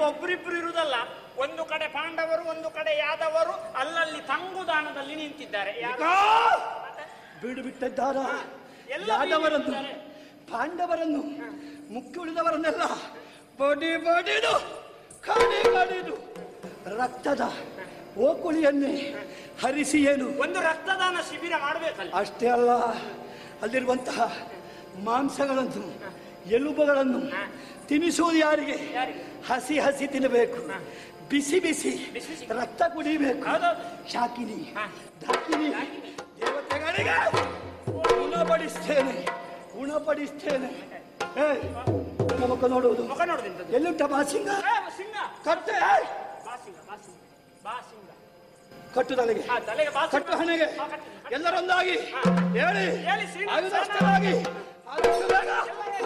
ಒಬ್ರಿಬ್ರು ಇರುವುದಲ್ಲ ಒಂದು ಕಡೆ ಪಾಂಡವರು ಒಂದು ಕಡೆ ಯಾದವರು ಅಲ್ಲಲ್ಲಿ ತಂಗುದಾಣದಲ್ಲಿ ನಿಂತಿದ್ದಾರೆ ಯಾರು? ಈಗ ಬೀಡು ಬಿಟ್ಟಿದ್ದಾರ ಎಲ್ಲ ಯಾದವರನ್ನು ಬೀಡು ಪಾಂಡವರನ್ನು ಮುಖ್ಯ ಉಳಿದವರನ್ನೆಲ್ಲ ಬಡಿ ಬಡಿದು ಕಡಿ ಕಡಿದು ರಕ್ತದ ಓಕುಳಿಯನ್ನೇ ಹರಿಸಿ ಏನು ಒಂದು ರಕ್ತದಾನ ಶಿಬಿರ ಮಾಡ್ಬೇಕಲ್ಲ ಅಷ್ಟೇ ಅಲ್ಲ ಅಲ್ಲಿರುವಂತಹ ಮಾಂಸಗಳನ್ನು ಎಲುಬುಗಳನ್ನು ತಿನ್ನಿಸುವುದು ಯಾರಿಗೆ ಯಾರಿಗೆ? ಹಸಿ ಹಸಿ ತಿನ್ನಬೇಕು ಬಿಸಿ ಬಿಸಿ ಬಿಸಿ ಬಿಸಿ. ರಕ್ತ ಕುಡಿಬೇಕು ಹೌದೌದು. ಶಾಕಿನಿ ಹಾ. ದಾಕಿನಿ ದೇವತೆಗಳಿಗೆ ಉಣಪಡಿಸ್ತೇನೆ ಉಣಪಡಿಸ್ತೇನೆ ಏಯ್, ನನ್ನ ಮುಖ ನೋಡುವುದು ಮುಖ ನೋಡುದಿಂತದ್ದು ಎಲ್ಲಿಂಟ ಬಾಸಿಂಗ ಸಿಂಗ ಕಟ್ಟೆ ಬಾಸಿಂಗ ಬಾಸಿಂಗ ಬಾಸಿಂಗ ಕಟ್ಟು ತಲೆಗೆ ಆ ತಲೆಗೆ ಬಾಸಿಂಗ ಕಟ್ಟು ಹಣೆಗೆ ಹಾ, ಕಟ್ಟು, ಕಟ್ಟು. ಎಲ್ಲರೊಂದಾಗಿ ಹಾ. ಹೇಳಿ ಹೇಳಿ ಶ್ರೀನಿವಾಸ. ಆಯುಧಸ್ಥರಾಗಿ ಆದಷ್ಟು ಬೇಗ